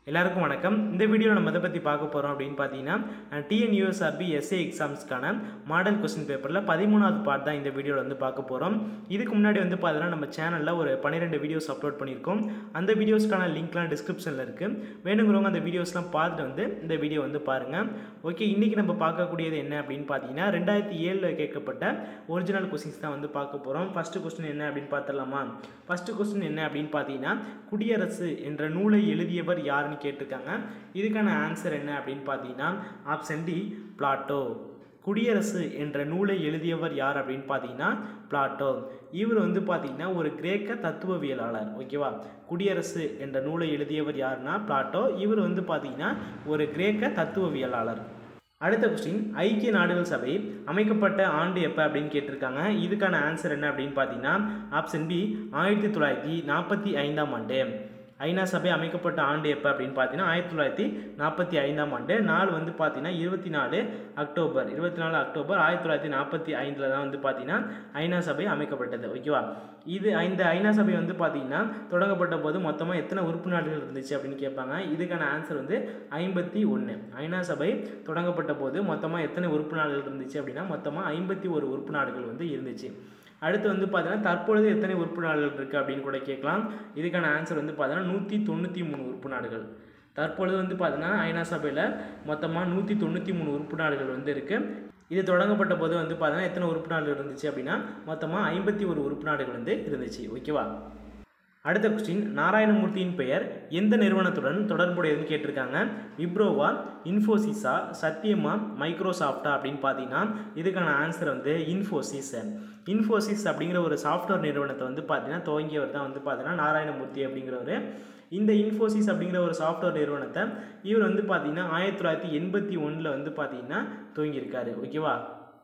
எல்லாருக்கும் வணக்கம் இந்த வீடியோவில் நம்ம எதை பற்றி பார்க்க போகிறோம் அப்படின்னு பார்த்தீங்கன்னா டிஎன்யூஎஸ்ஆர்பி எஸ்ஏ எக்ஸாம்ஸ்க்கான மாடல் கொஸ்டின் பேப்பரில் பதிமூணாவது பார்ட் தான் இந்த வீடியோவில் வந்து பார்க்க போகிறோம் இதுக்கு முன்னாடி வந்து பார்த்தீங்கன்னா நம்ம சேனலில் ஒரு பன்னிரெண்டு வீடியோஸ் அப்லோட் பண்ணியிருக்கோம் அந்த வீடியோஸ்க்கான லிங்க்லாம் டிஸ்கிரிப்ஷனில் இருக்குது வேணுங்கிறவங்க அந்த வீடியோஸ்லாம் பார்த்துட்டு வந்து இந்த வீடியோ வந்து பாருங்கள் ஓகே இன்றைக்கி நம்ம பார்க்கக்கூடியது என்ன அப்படின்னு பார்த்தீங்கன்னா ரெண்டாயிரத்தி ஏழில் கேட்கப்பட்ட ஒரிஜினல் கொஸ்டின்ஸ் தான் வந்து பார்க்க போகிறோம் ஃபஸ்ட்டு கொஸ்டின் என்ன அப்படின்னு பார்த்துடலாமா ஃபஸ்ட்டு கொஸ்டின் என்ன அப்படின்னு பார்த்தீங்கன்னா குடியரசு என்ற நூலை எழுதியவர் யாருன்னு கேட்டிருக்காங்க இதுக்கான ஆன்சர் என்ன அப்படின்னு பார்த்தீங்கன்னா ஆப்ஷன் டி பிளாட்டோ குடியரசு என்ற நூலை எழுதியவர் யார் அப்படின்னு பார்த்தீங்கன்னா பிளாட்டோ இவர் வந்து பார்த்தீங்கன்னா ஒரு கிரேக்க தத்துவவியலாளர் ஓகேவா குடியரசு என்ற நூலை எழுதியவர் யாருன்னா பிளாட்டோ இவர் வந்து பார்த்தீங்கன்னா ஒரு கிரேக்க தத்துவவியலாளர் அடுத்த கொஸ்டின் ஐக்கிய நாடுகள் சபை அமைக்கப்பட்ட ஆண்டு எப்போ அப்படின்னு கேட்டிருக்காங்க இதுக்கான ஆன்சர் என்ன அப்படின்னு பார்த்தீங்கன்னா ஆப்ஷன் பி ஆயிரத்தி தொள்ளாயிரத்தி நாற்பத்தி ஐந்தாம் ஆண்டு ஐநா சபை அமைக்கப்பட்ட ஆண்டு எப்போ அப்படின்னு பார்த்தீங்கன்னா ஆயிரத்தி தொள்ளாயிரத்தி நாற்பத்தி ஐந்தாம் ஆண்டு நாள் வந்து பார்த்தீங்கன்னா இருபத்தி நாலு அக்டோபர் இருபத்தி நாலு அக்டோபர் ஆயிரத்தி தொள்ளாயிரத்தி நாற்பத்தி ஐந்தில் தான் வந்து பார்த்தீங்கன்னா ஐநா சபை அமைக்கப்பட்டது ஓகேவா இது இந்த ஐநா சபை வந்து பார்த்தீங்கன்னா தொடங்கப்பட்ட போது மொத்தமாக எத்தனை உறுப்பு நாடுகள் இருந்துச்சு அப்படின்னு கேட்பாங்க இதுக்கான ஆன்சர் வந்து ஐம்பத்தி ஒன்று ஐநா சபை தொடங்கப்பட்ட போது மொத்தமாக எத்தனை உறுப்பு நாடுகள் இருந்துச்சு அப்படின்னா மொத்தமாக ஐம்பத்தி ஒரு உறுப்பு நாடுகள் வந்து இருந்துச்சு அடுத்து வந்து பார்த்தீங்கன்னா தற்பொழுது எத்தனை உறுப்பு நாடுகள் இருக்குது அப்படின்னு கூட கேட்கலாம் இதுக்கான ஆன்சர் வந்து பார்த்தீங்கன்னா நூற்றி தொண்ணூற்றி மூணு உறுப்பு நாடுகள் தற்பொழுது வந்து பார்த்தீங்கன்னா ஐநா சபையில் மொத்தமாக நூற்றி தொண்ணூற்றி மூணு உறுப்பு நாடுகள் வந்து இருக்குது இது தொடங்கப்பட்ட போது வந்து பார்த்தீங்கன்னா எத்தனை உறுப்பு நாடுகள் இருந்துச்சு அப்படின்னா மொத்தமாக ஐம்பத்தி ஒரு உறுப்பு நாடுகள் வந்து இருந்துச்சு ஓகேவா அடுத்த கொஸ்டின் நாராயணமூர்த்தியின் பெயர் எந்த நிறுவனத்துடன் தொடர்புடையதுன்னு கேட்டிருக்காங்க விப்ரோவா இன்ஃபோசிஸா சத்தியமா மைக்ரோசாஃப்டா அப்படின்னு பார்த்தீங்கன்னா இதுக்கான ஆன்சர் வந்து இன்ஃபோசிஸ் இன்ஃபோசிஸ் அப்படிங்கிற ஒரு சாஃப்ட்வேர் நிறுவனத்தை வந்து பார்த்தீங்கன்னா துவங்கியவர் தான் வந்து பார்த்தீங்கன்னா நாராயணமூர்த்தி அப்படிங்கிறவர் இந்த இன்ஃபோசிஸ் அப்படிங்கிற ஒரு சாஃப்ட்வேர் நிறுவனத்தை இவர் வந்து பார்த்தீங்கன்னா ஆயிரத்தி தொள்ளாயிரத்தி எண்பத்தி ஒன்றில் வந்து பார்த்தீங்கன்னா துவங்கியிருக்காரு ஓகேவா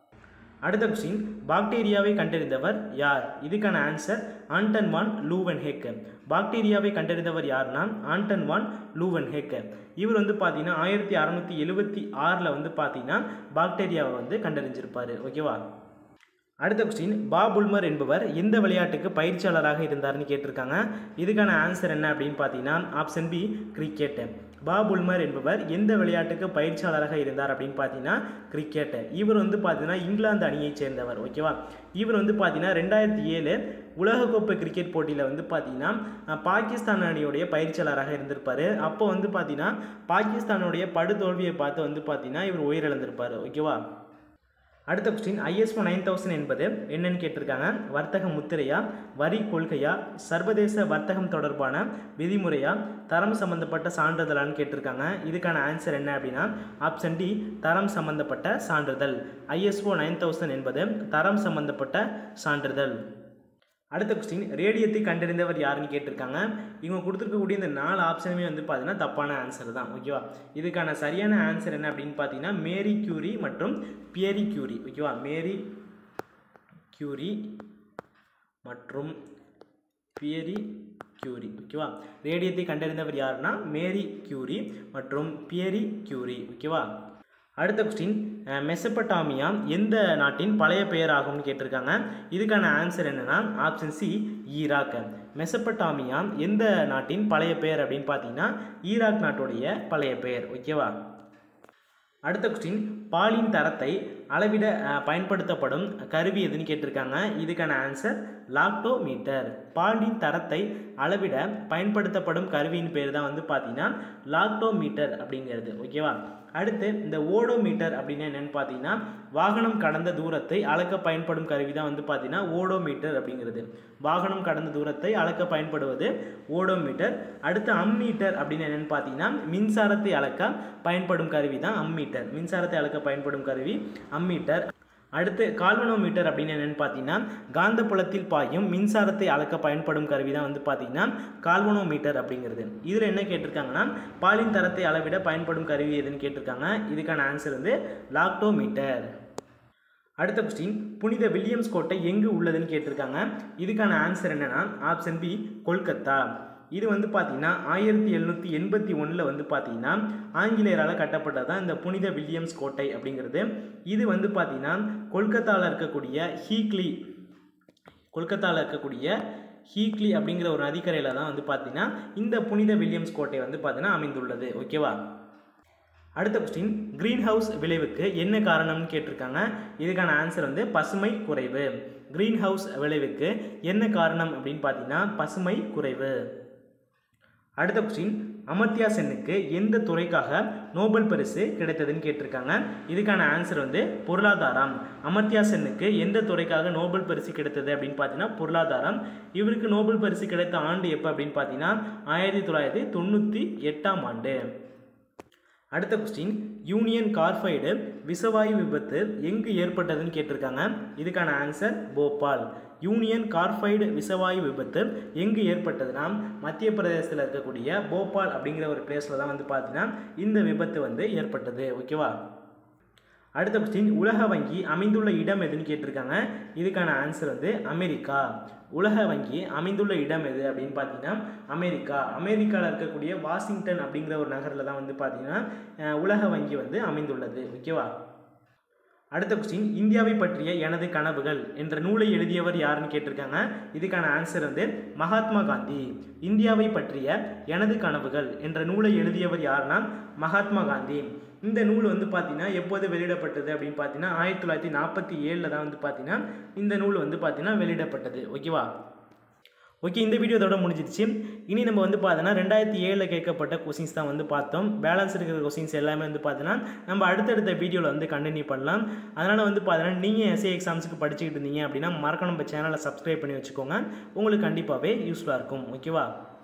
அடுத்த கொஸ்டின் பாக்டீரியாவை கண்டறிந்தவர் யார் இதுக்கான ஆன்சர் ஆண்டன் வான் லூவன் ஹெக் பாக்டீரியாவை கண்டறிந்தவர் யார்னா ஆண்டன் வான் லூவன் ஹெக் இவர் வந்து பார்த்தீங்கன்னா ஆயிரத்தி அறநூற்றி எழுபத்தி ஆறில் வந்து பார்த்தீங்கன்னா பாக்டீரியாவை வந்து கண்டறிஞ்சிருப்பார் ஓகேவா அடுத்த கொஸ்டின் பாப் உல்மர் என்பவர் எந்த விளையாட்டுக்கு பயிற்சியாளராக இருந்தார்னு கேட்டிருக்காங்க இதுக்கான ஆன்சர் என்ன அப்படின்னு பார்த்தீங்கன்னா option B cricket Bob Woolmer என்பவர் எந்த விளையாட்டுக்கு பயிற்சியாளராக இருந்தார் அப்படின்னு பார்த்தீங்கன்னா கிரிக்கெட் இவர் வந்து பார்த்தீங்கன்னா இங்கிலாந்து அணியைச் சேர்ந்தவர் ஓகேவா இவர் வந்து பார்த்தீங்கன்னா ரெண்டாயிரத்தி ஏழு உலகக்கோப்பை கிரிக்கெட் போட்டியில் வந்து பார்த்தீங்கன்னா பாகிஸ்தான் அணியுடைய பயிற்சியாளராக இருந்திருப்பார் அப்போ வந்து பார்த்தீங்கன்னா பாகிஸ்தானுடைய படுதோல்வியை பார்த்து வந்து பார்த்தீங்கன்னா இவர் உயிரிழந்திருப்பார் ஓகேவா அடுத்த கொஸ்டின் ஐஎஸ்ஓ நைன் தௌசண்ட் என்பது என்னன்னு கேட்டிருக்காங்க வர்த்தக முத்திரையா வரி கொள்கையா சர்வதேச வர்த்தகம் தொடர்பான விதிமுறையா தரம் சம்பந்தப்பட்ட சான்றிதழான்னு கேட்டிருக்காங்க இதுக்கான ஆன்சர் என்ன அப்படின்னா ஆப்ஷன் டி தரம் சம்பந்தப்பட்ட சான்றிதழ் ஐஎஸ்ஓ நைன் தௌசண்ட் என்பது தரம் சம்பந்தப்பட்ட சான்றிதழ் அடுத்த கொஸ்டின் ரேடியத்தை கண்டறிந்தவர் யாருன்னு கேட்டிருக்காங்க இவங்க கொடுத்துருக்கக்கூடிய இந்த நாலு ஆப்ஷனுமே வந்து பார்த்தீங்கன்னா தப்பான ஆன்சர் தான் ஓகேவா இதுக்கான சரியான ஆன்சர் என்ன அப்படின்னு பார்த்தீங்கன்னா மேரி கியூரி மற்றும் பியரி கியூரி ஓகேவா மேரி கியூரி மற்றும் பியரி கியூரி ஓகேவா ரேடியத்தை கண்டறிந்தவர் யாருன்னா மேரி கியூரி மற்றும் பியரி கியூரி ஓகேவா அடுத்த கொஸ்டின் மெசப்பட்டாமியா எந்த நாட்டின் பழைய பெயர் ஆகும்னு கேட்டிருக்காங்க இதுக்கான ஆன்சர் என்னன்னா ஆப்ஷன் சி ஈராக் மெசப்பட்டாமியா எந்த நாட்டின் பழைய பெயர் அப்படின்னு பார்த்தீங்கன்னா ஈராக் நாட்டுடைய பழைய பெயர் ஓகேவா அடுத்த கொஸ்டின் பாலின் தரத்தை அளவிட பயன்படுத்தப்படும் கருவி எதுன்னு கேட்டிருக்காங்க இதுக்கான ஆன்சர் லாக்டோமீட்டர் பாலின் தரத்தை அளவிட பயன்படுத்தப்படும் கருவியின் பேர் தான் வந்து பார்த்தீங்கன்னா லாக்டோமீட்டர் அப்படிங்கிறது ஓகேவா அடுத்து இந்த ஓடோமீட்டர் அப்படின்னு என்னென்னு பார்த்தீங்கன்னா வாகனம் கடந்த தூரத்தை அளக்க பயன்படும் கருவி தான் வந்து பார்த்தீங்கன்னா ஓடோமீட்டர் அப்படிங்கிறது வாகனம் கடந்த தூரத்தை அளக்க பயன்படுவது ஓடோமீட்டர் அடுத்து அம்மீட்டர் அப்படின்னு என்னென்னு பார்த்தீங்கன்னா மின்சாரத்தை அளக்க பயன்படும் கருவி தான் அம்மீட்டர் மின்சாரத்தை அளக்க பயன்படும் கருவி அம்மீட்டர் அடுத்து கால்வனோமீட்டர் அப்படின்னு என்னென்னு பார்த்தீங்கன்னா காந்தப்புலத்தில் பாயும் மின்சாரத்தை அளக்க பயன்படும் கருவி தான் வந்து பார்த்தீங்கன்னா கால்வனோமீட்டர் அப்படிங்கிறது இதில் என்ன கேட்டிருக்காங்கன்னா பாலின் தரத்தை அளவிட பயன்படும் கருவி எதுன்னு கேட்டிருக்காங்க இதுக்கான ஆன்சர் வந்து லாக்டோமீட்டர் அடுத்த கொஸ்டின் புனித வில்லியம்ஸ் கோட்டை எங்கு உள்ளதுன்னு கேட்டிருக்காங்க இதுக்கான ஆன்சர் என்னன்னா ஆப்ஷன் பி கொல்கத்தா இது வந்து பார்த்தீங்கன்னா ஆயிரத்தி எழுநூற்றி எண்பத்தி ஒன்றில் வந்து பார்த்தீங்கன்னா ஆங்கிலேயரால் கட்டப்பட்டது தான் இந்த புனித வில்லியம்ஸ் கோட்டை அப்படிங்கிறது இது வந்து பார்த்தீங்கன்னா கொல்கத்தாவில் இருக்கக்கூடிய ஹீக்லி கொல்கத்தாவில் இருக்கக்கூடிய ஹீக்லி அப்படிங்கிற ஒரு நதிக்கரையில் தான் வந்து பார்த்தீங்கன்னா இந்த புனித வில்லியம்ஸ் கோட்டை வந்து பார்த்தீங்கன்னா அமைந்துள்ளது ஓகேவா அடுத்த கொஸ்டின் க்ரீன் ஹவுஸ் விளைவுக்கு என்ன காரணம்னு கேட்டிருக்காங்க இதுக்கான ஆன்சர் வந்து பசுமை குறைவு க்ரீன் ஹவுஸ் விளைவுக்கு என்ன காரணம் அப்படின்னு பார்த்தீங்கன்னா பசுமை குறைவு அடுத்த கொஸ்டின் அமர்த்தியா சென்னுக்கு எந்த துறைக்காக நோபல் பரிசு கிடைத்ததுன்னு கேட்டிருக்காங்க இதுக்கான ஆன்சர் வந்து பொருளாதாரம் அமர்த்தியா சென்னுக்கு எந்த துறைக்காக நோபல் பரிசு கிடைத்தது அப்படின்னு பார்த்தீங்கன்னா பொருளாதாரம் இவருக்கு நோபல் பரிசு கிடைத்த ஆண்டு எப்போ அப்படின்னு பார்த்தீங்கன்னா ஆயிரத்தி தொள்ளாயிரத்தி தொண்ணூற்றி எட்டாம் ஆண்டு அடுத்த கொஸ்டின் யூனியன் கார்பைடு விஷவாயு விபத்து எங்கு ஏற்பட்டதுன்னு கேட்டிருக்காங்க இதுக்கான ஆன்சர் போபால் யூனியன் கார்பைடு விஷவாயு விபத்து எங்கு ஏற்பட்டதுன்னா மத்திய பிரதேசத்தில் இருக்கக்கூடிய போபால் அப்படிங்கிற ஒரு பிளேஸில் தான் வந்து பார்த்தீங்கன்னா இந்த விபத்து வந்து ஏற்பட்டது ஓகேவா அடுத்த கொஸ்டின் உலக வங்கி அமைந்துள்ள இடம் எதுன்னு கேட்டிருக்காங்க இதுக்கான ஆன்சர் வந்து அமெரிக்கா உலக வங்கி அமைந்துள்ள இடம் எது அப்படின்னு பார்த்தீங்கன்னா அமெரிக்கா அமெரிக்காவில் இருக்கக்கூடிய வாஷிங்டன் அப்படிங்கிற ஒரு நகரில் தான் வந்து பார்த்தீங்கன்னா அஹ், உலக வங்கி வந்து அமைந்துள்ளது ஓகேவா அடுத்த கொஸ்டின் இந்தியாவை பற்றிய எனது கனவுகள் என்ற நூலை எழுதியவர் யாருன்னு கேட்டிருக்காங்க இதுக்கான ஆன்சர் வந்து மகாத்மா காந்தி இந்தியாவை பற்றிய எனது கனவுகள் என்ற நூலை எழுதியவர் யாருன்னா மகாத்மா காந்தி இந்த நூல் வந்து பார்த்தீங்கன்னா எப்போது வெளியிடப்பட்டது அப்படின்னு பார்த்தீங்கன்னா ஆயிரத்தி தொள்ளாயிரத்தி நாற்பத்தி ஏழில் தான் வந்து பார்த்தீங்கன்னா இந்த நூல் வந்து பார்த்தீங்கன்னா வெளியிடப்பட்டது ஓகேவா ஓகே இந்த வீடியோ இதோட முடிஞ்சிருச்சு இனி நம்ம வந்து பார்த்தோன்னா ரெண்டாயிரத்தி ஏழில் கேட்கப்பட்ட கொஸ்டின்ஸ் தான் வந்து பார்த்தோம் பேலன்ஸ் இருக்கிற கொஸ்டின்ஸ் எல்லாமே வந்து பார்த்தோன்னா நம்ம அடுத்தடுத்த வீடியோவில் வந்து கண்டினியூ பண்ணலாம் அதனால் வந்து பார்த்தோன்னா நீங்கள் எஸ்ஏ எக்ஸாம்ஸுக்கு படிச்சுக்கிட்டு இருந்தீங்க அப்படின்னா மறக்க நம்ம சேனலை சப்ஸ்கிரைப் பண்ணி வச்சுக்கோங்க உங்களுக்கு கண்டிப்பாகவே யூஸ்ஃபுல்லாக இருக்கும் ஓகேவா